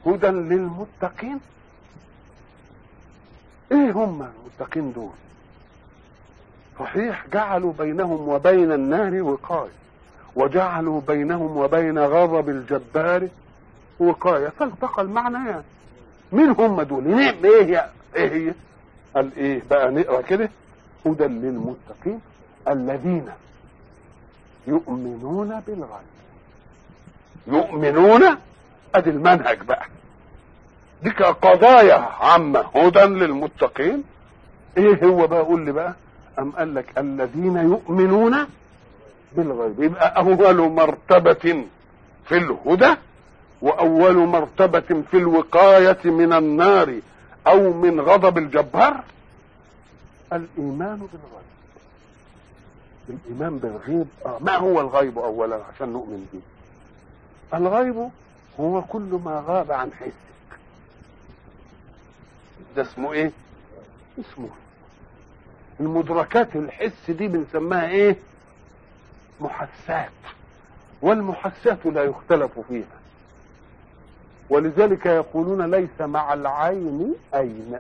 هدى للمتقين ايه هم المتقين دول صحيح جعلوا بينهم وبين النار وقاية وجعلوا بينهم وبين غضب الجبار وقاية فالتقى المعنيان مين هم دول نعم ايه يا ايه هي قال ايه بقى نقرا كده هدى للمتقين الذين يؤمنون بالغيب يؤمنون ادي المنهج بقى دي قضايا عامة هدى للمتقين ايه هو بقى قول لي بقى ام قال لك الذين يؤمنون بالغيب يبقى اول مرتبة في الهدى واول مرتبة في الوقاية من النار او من غضب الجبار الايمان بالغيب الايمان بالغيب آه ما هو الغيب اولا عشان نؤمن به الغيب هو كل ما غاب عن حسك ده اسمه ايه اسمه المدركات الحس دي بنسميها ايه محسات والمحسات لا يختلف فيها ولذلك يقولون ليس مع العين اين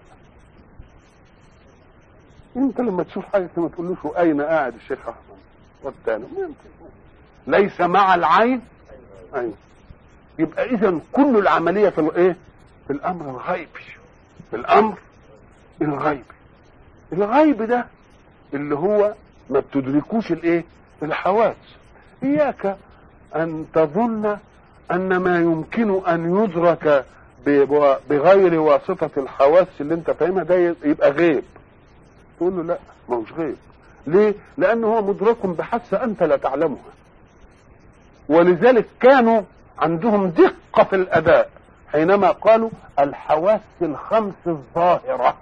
انت لما تشوف حاجه ما تقولوش اين قاعد الشيخ احمد والثاني ليس مع العين اين يبقى اذا كل العمليه في الايه في الامر الغيبي في الامر الغيبي الغيب ده اللي هو ما بتدركوش الايه الحواس اياك ان تظن ان ما يمكن ان يدرك بغير واسطة الحواس اللي انت فاهمها ده يبقى غيب تقول له لا ما هوش غيب ليه لانه هو مدرك بحاسة انت لا تعلمها ولذلك كانوا عندهم دقة في الاداء حينما قالوا الحواس الخمس الظاهرة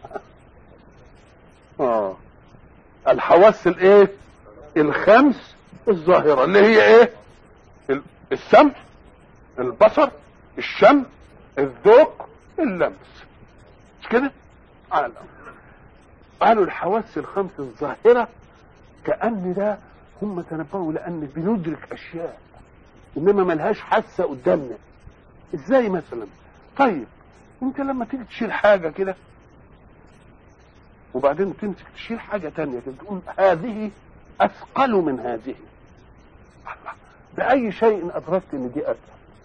آه. الحواس الايه الخمس الظاهرة اللي هي ايه السمع البصر الشم الذوق اللمس مش كده على قالوا الحواس الخمس الظاهرة كأن ده هم تنبهوا لأن بندرك أشياء إنما ملهاش حاسة قدامنا إزاي مثلا طيب أنت لما تيجي تشيل حاجة كده وبعدين تمسك تشيل حاجة تانية كده تقول هذه أثقل من هذه الله بأي شيء أدركت إن دي أثقل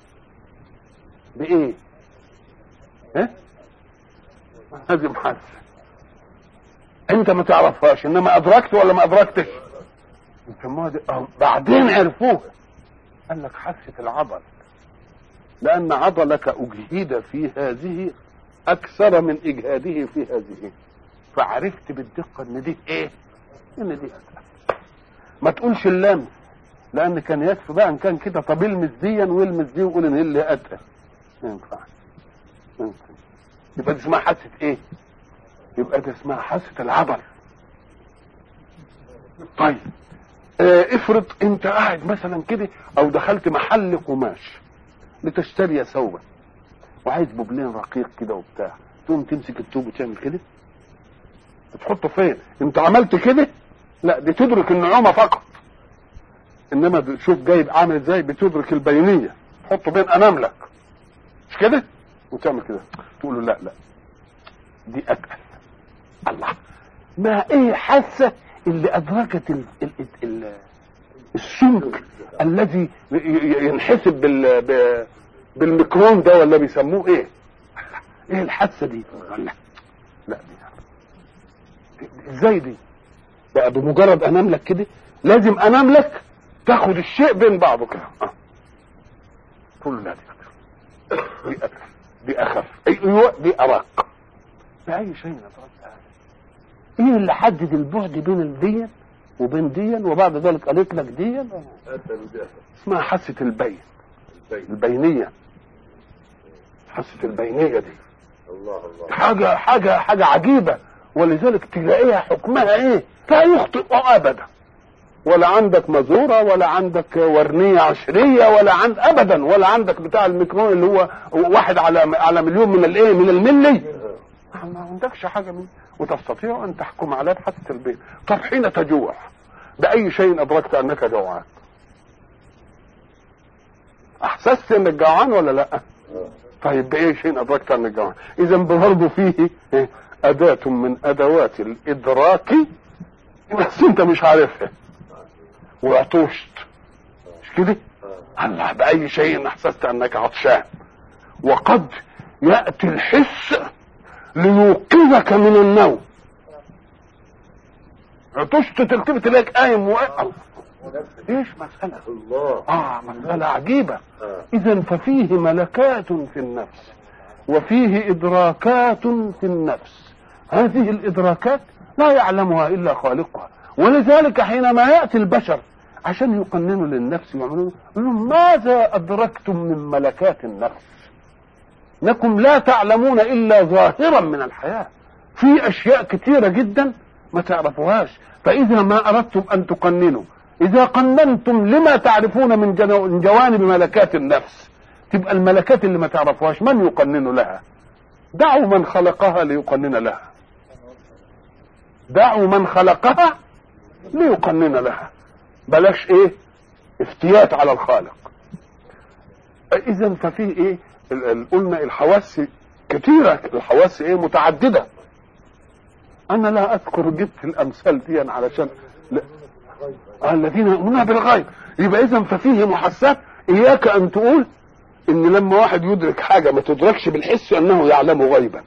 بإيه؟ ها؟ هذه محاسة أنت ما تعرفهاش إنما أدركت ولا ما أدركتش؟ يسموها دي أه بعدين عرفوها قال لك حاسة العضل لأن عضلك أجهد في هذه أكثر من إجهاده في هذه فعرفت بالدقة ان دي ايه ان دي أسهل. ما تقولش اللمس لان كان يكفي بقى ان كان كده طب المس ديا والمس دي وقول ان اللي اتقل ما ينفعش يبقى دي اسمها حاسه ايه يبقى دي اسمها حاسه العضل طيب اه افرض انت قاعد مثلا كده او دخلت محل قماش لتشتري ثوبا وعايز بوبلين رقيق كده وبتاع تقوم تمسك التوب وتعمل كده تحطه فين انت عملت كده لا دي تدرك النعومة فقط انما شوف جايب عامل ازاي بتدرك البينية تحطه بين اناملك مش كده وتعمل كده تقول له لا لا دي اتقل الله ما ايه حاسة اللي ادركت ال ال ال السمك الذي ينحسب بال بالميكرون ده ولا بيسموه ايه ايه الحاسة دي لا لا دي ازاي دي بقى بمجرد انام لك كده لازم انام لك تاخد الشيء بين بعضه كده اه تقول لا دي دي اخف دي اخف ايوه دي ارق باي شيء ادركت ايه اللي حدد البعد بين الدين وبين دين وبعد ذلك قالت لك دين اسمها حاسه البين البينيه حاسه البينيه دي الله الله حاجه حاجه حاجه عجيبه ولذلك تلاقيها حكمها ايه لا يخطئ ابدا ولا عندك مزوره ولا عندك ورنيه عشريه ولا عند ابدا ولا عندك بتاع الميكرون اللي هو واحد على على مليون من الايه من الملي ما عندكش حاجه من وتستطيع ان تحكم عليها بحاسه البيت طب حين تجوع باي شيء ادركت انك جوعان احسست انك جوعان ولا لا طيب باي شيء ادركت ان الجواب اذا برضه فيه إيه؟ اداه من ادوات الادراك بس انت مش عارفها وعطشت مش كده الله باي شيء احسست انك عطشان وقد ياتي الحس ليوقظك من النوم عطشت تلتفت تلاقيك قايم واقف ايش مسألة الله اه مسألة عجيبة آه. اذا ففيه ملكات في النفس وفيه ادراكات في النفس هذه الادراكات لا يعلمها الا خالقها ولذلك حينما ياتي البشر عشان يقننوا للنفس ويعملوا يقول لهم ماذا ادركتم من ملكات النفس انكم لا تعلمون الا ظاهرا من الحياه في اشياء كثيره جدا ما تعرفوهاش فاذا ما اردتم ان تقننوا اذا قننتم لما تعرفون من جنو- من جوانب ملكات النفس تبقى الملكات اللي ما تعرفوهاش من يقنن لها دعوا من خلقها ليقنن لها دعوا من خلقها ليقنن لها بلاش ايه افتيات على الخالق اذا ففي ايه ال- ال- قلنا الحواس كثيرة الحواس ايه متعددة انا لا اذكر جبت الامثال دي علشان لا. آه، الذين يؤمنون بالغيب يبقى اذا ففيه محسات اياك ان تقول ان لما واحد يدرك حاجة ما تدركش بالحس انه يعلم غيبا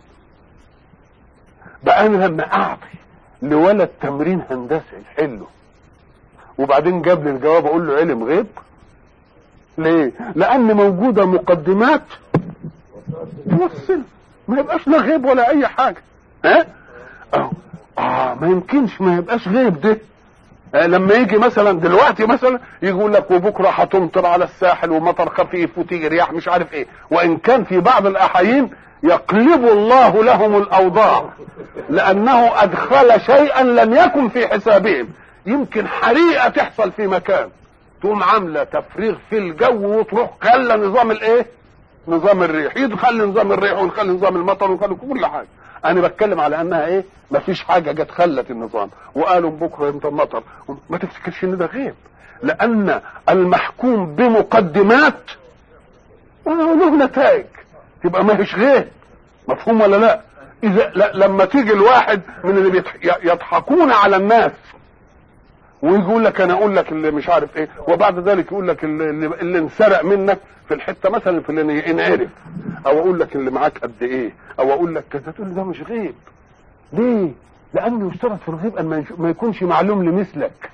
بقى انا لما اعطي لولد تمرين هندسي يحله وبعدين جاب لي الجواب اقول له علم غيب ليه لان موجودة مقدمات توصل ما يبقاش لا غيب ولا اي حاجة ها اه اه ما يمكنش ما يبقاش غيب ده آه، لما يجي مثلا دلوقتي مثلا يقول لك وبكره هتمطر على الساحل ومطر خفيف وتيجي رياح مش عارف ايه وان كان في بعض الاحايين يقلب الله لهم الاوضاع لانه ادخل شيئا لم يكن في حسابهم يمكن حريقه تحصل في مكان تقوم عامله تفريغ في الجو وتروح خلى نظام الايه نظام الريح يدخل نظام الريح ونخلي نظام المطر ونخلي كل حاجه انا بتكلم على انها ايه مفيش حاجه جت خلت النظام وقالوا بكره يمطر مطر ما تفتكرش ان ده غيب لان المحكوم بمقدمات آه، له نتائج تبقى ما هيش غيب مفهوم ولا لا اذا لا لما تيجي الواحد من اللي بيضح- يضحكون على الناس ويقول لك انا اقول لك اللي مش عارف ايه وبعد ذلك يقول لك اللي, اللي, اللي انسرق منك في الحته مثلا في اللي انعرف او اقول لك اللي معاك قد ايه او اقول لك كذا تقول ده مش غيب ليه؟ لانه يشترط في الغيب ان ما يش- ما يكونش معلوم لمثلك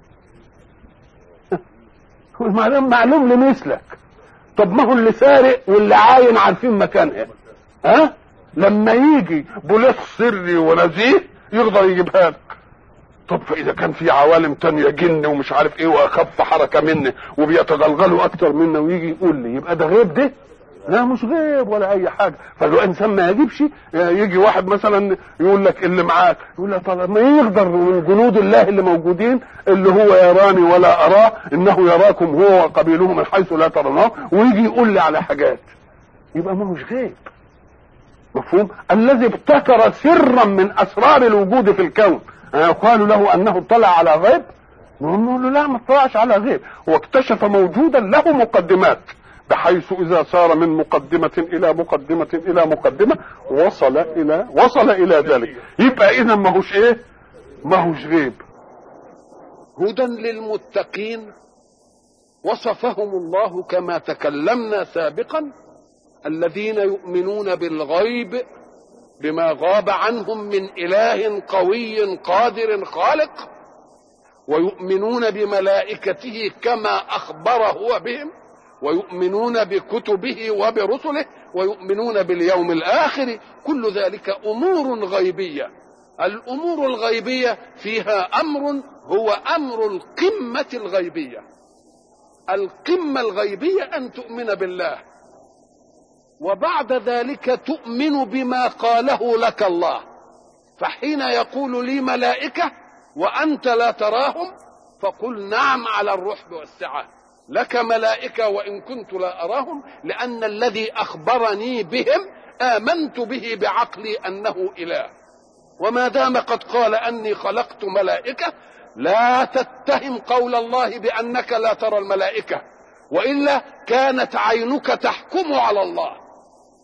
معلوم معلوم لمثلك طب ما هو اللي سارق واللي عاين عارفين مكانها ها لما يجي بوليس سري ونزيه يقدر يجيبها لك طب فاذا كان في عوالم تانية جن ومش عارف ايه واخف حركه مني وبيتغلغلوا اكتر مني ويجي يقول لي يبقى ده غيب ده لا مش غيب ولا اي حاجه فالانسان ما يجيبش يجي واحد مثلا يقول لك اللي معاك يقول لك طب ما يقدر من جنود الله اللي موجودين اللي هو يراني ولا اراه انه يراكم هو وقبيله من حيث لا ترونه ويجي يقول لي على حاجات يبقى ما هوش غيب مفهوم الذي ابتكر سرا من اسرار الوجود في الكون يقال له انه اطلع على غيب نقول له لا ما اطلعش على غيب واكتشف موجودا له مقدمات بحيث اذا صار من مقدمة الى مقدمة الى مقدمة وصل الى وصل الى ذلك يبقى اذا ما هوش ايه ما هوش غيب هدى للمتقين وصفهم الله كما تكلمنا سابقا الذين يؤمنون بالغيب بما غاب عنهم من اله قوي قادر خالق ويؤمنون بملائكته كما اخبر هو بهم ويؤمنون بكتبه وبرسله ويؤمنون باليوم الاخر كل ذلك امور غيبيه الامور الغيبيه فيها امر هو امر القمه الغيبيه القمه الغيبيه ان تؤمن بالله وبعد ذلك تؤمن بما قاله لك الله فحين يقول لي ملائكه وانت لا تراهم فقل نعم على الرحب والسعه لك ملائكه وان كنت لا اراهم لان الذي اخبرني بهم امنت به بعقلي انه اله وما دام قد قال اني خلقت ملائكه لا تتهم قول الله بانك لا ترى الملائكه والا كانت عينك تحكم على الله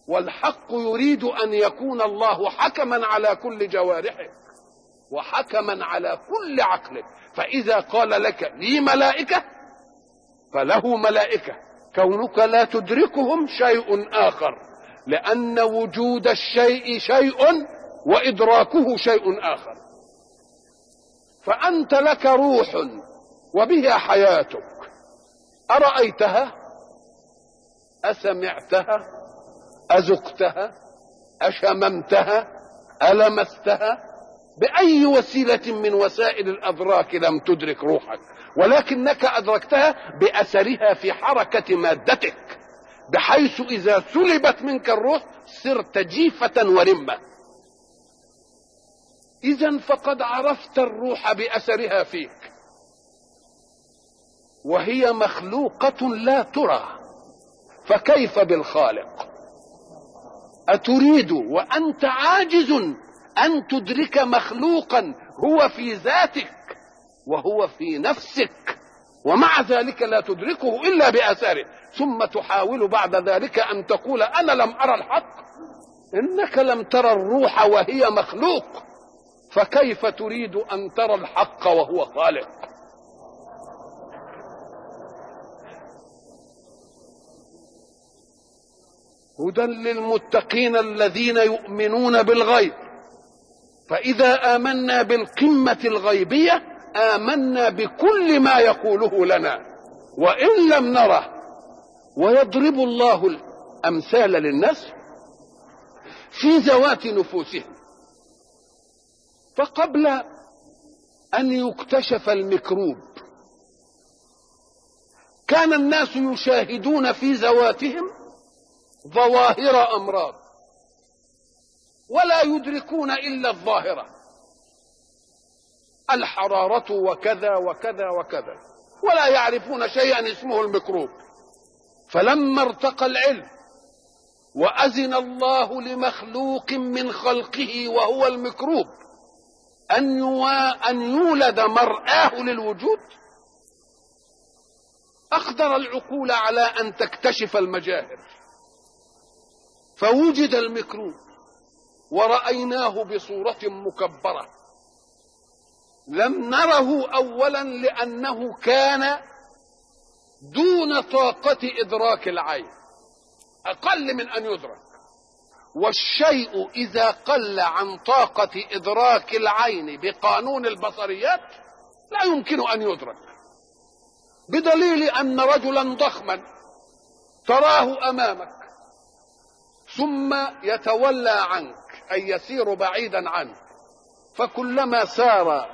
والحق يريد ان يكون الله حكما على كل جوارحك وحكما على كل عقلك فاذا قال لك لي ملائكه فله ملائكه كونك لا تدركهم شيء اخر لان وجود الشيء شيء وادراكه شيء اخر فانت لك روح وبها حياتك ارايتها اسمعتها أذقتها أشممتها ألمستها بأي وسيلة من وسائل الأدراك لم تدرك روحك ولكنك أدركتها بأثرها في حركة مادتك بحيث إذا سلبت منك الروح صرت جيفة ورمة إذا فقد عرفت الروح بأثرها فيك وهي مخلوقة لا ترى فكيف بالخالق أتريد وأنت عاجز أن تدرك مخلوقا هو في ذاتك وهو في نفسك ومع ذلك لا تدركه إلا بآثاره ثم تحاول بعد ذلك أن تقول أنا لم أرى الحق إنك لم ترى الروح وهي مخلوق فكيف تريد أن ترى الحق وهو خالق هدى للمتقين الذين يؤمنون بالغيب فإذا آمنا بالقمة الغيبية آمنا بكل ما يقوله لنا وإن لم نره ويضرب الله الأمثال للناس في ذوات نفوسهم فقبل أن يكتشف الميكروب كان الناس يشاهدون في ذواتهم ظواهر امراض ولا يدركون الا الظاهره الحراره وكذا وكذا وكذا ولا يعرفون شيئا اسمه الميكروب فلما ارتقى العلم واذن الله لمخلوق من خلقه وهو الميكروب ان يوا ان يولد مرآه للوجود اقدر العقول على ان تكتشف المجاهر فوجد الميكروب ورأيناه بصورة مكبرة لم نره أولا لأنه كان دون طاقة إدراك العين أقل من أن يدرك والشيء إذا قل عن طاقة إدراك العين بقانون البصريات لا يمكن أن يدرك بدليل أن رجلا ضخما تراه أمامك ثم يتولى عنك أي يسير بعيدا عنك فكلما سار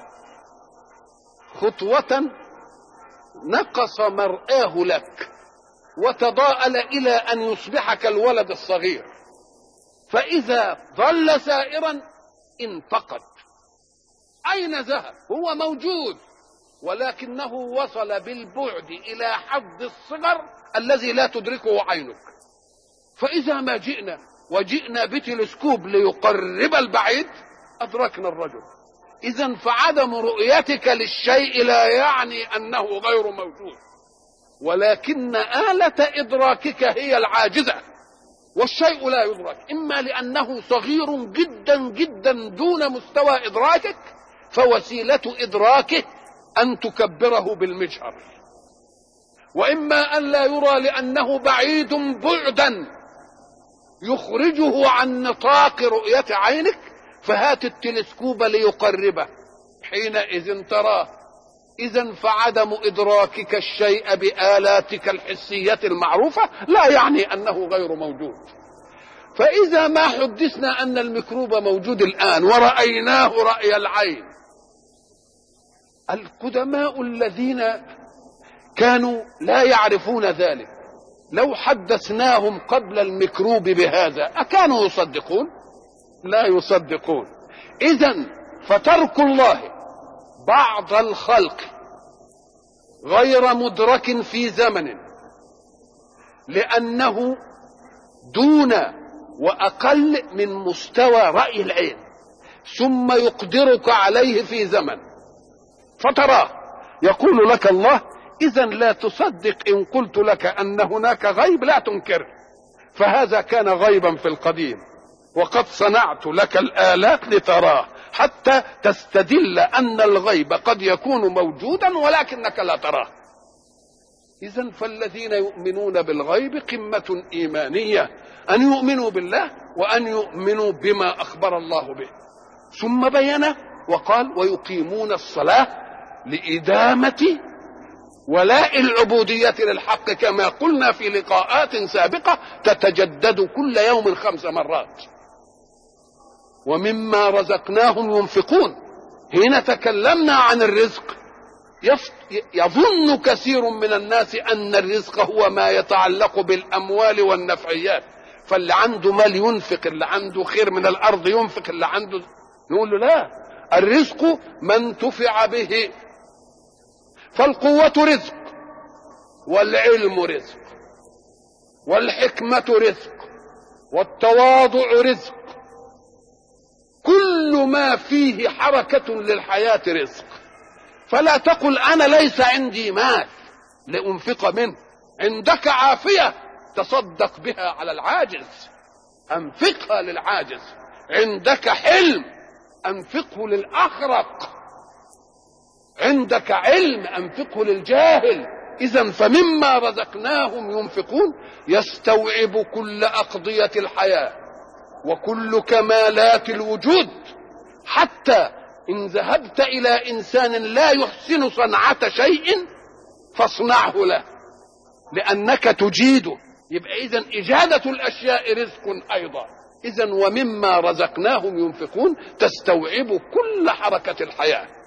خطوة نقص مرآه لك وتضاءل إلى أن يصبح كالولد الصغير فإذا ظل سائرا انفقد أين ذهب هو موجود ولكنه وصل بالبعد إلى حد الصغر الذي لا تدركه عينك فإذا ما جئنا وجئنا بتلسكوب ليقرب البعيد أدركنا الرجل إذا فعدم رؤيتك للشيء لا يعني أنه غير موجود ولكن آلة إدراكك هي العاجزة والشيء لا يدرك إما لأنه صغير جدا جدا دون مستوى إدراكك فوسيلة إدراكه أن تكبره بالمجهر وإما أن لا يرى لأنه بعيد بعدا يخرجه عن نطاق رؤية عينك فهات التلسكوب ليقربه حينئذ تراه إذا فعدم إدراكك الشيء بآلاتك الحسية المعروفة لا يعني أنه غير موجود فإذا ما حدثنا أن الميكروب موجود الآن ورأيناه رأي العين القدماء الذين كانوا لا يعرفون ذلك لو حدثناهم قبل الميكروب بهذا أكانوا يصدقون لا يصدقون إذا فترك الله بعض الخلق غير مدرك في زمن لأنه دون وأقل من مستوى رأي العين ثم يقدرك عليه في زمن فتراه يقول لك الله إذا لا تصدق إن قلت لك أن هناك غيب لا تنكره فهذا كان غيبا في القديم وقد صنعت لك الآلات لتراه حتى تستدل أن الغيب قد يكون موجودا ولكنك لا تراه إذا فالذين يؤمنون بالغيب قمة إيمانية أن يؤمنوا بالله وأن يؤمنوا بما أخبر الله به ثم بين وقال ويقيمون الصلاة لإدامة ولاء العبودية للحق كما قلنا في لقاءات سابقة تتجدد كل يوم خمس مرات ومما رزقناهم ينفقون حين تكلمنا عن الرزق يظن كثير من الناس أن الرزق هو ما يتعلق بالأموال والنفعيات فاللي عنده مال ينفق اللي عنده خير من الأرض ينفق اللي عنده نقول له لا الرزق ما انتفع به فالقوة رزق والعلم رزق والحكمة رزق والتواضع رزق كل ما فيه حركة للحياة رزق فلا تقل أنا ليس عندي مال لأنفق منه عندك عافية تصدق بها على العاجز أنفقها للعاجز عندك حلم أنفقه للأخرق عندك علم أنفقه للجاهل إذا فمما رزقناهم ينفقون يستوعب كل أقضية الحياة وكل كمالات الوجود حتى إن ذهبت إلى إنسان لا يحسن صنعة شيء فاصنعه له لأنك تجيده يبقى إذا إجادة الأشياء رزق أيضا إذا ومما رزقناهم ينفقون تستوعب كل حركة الحياة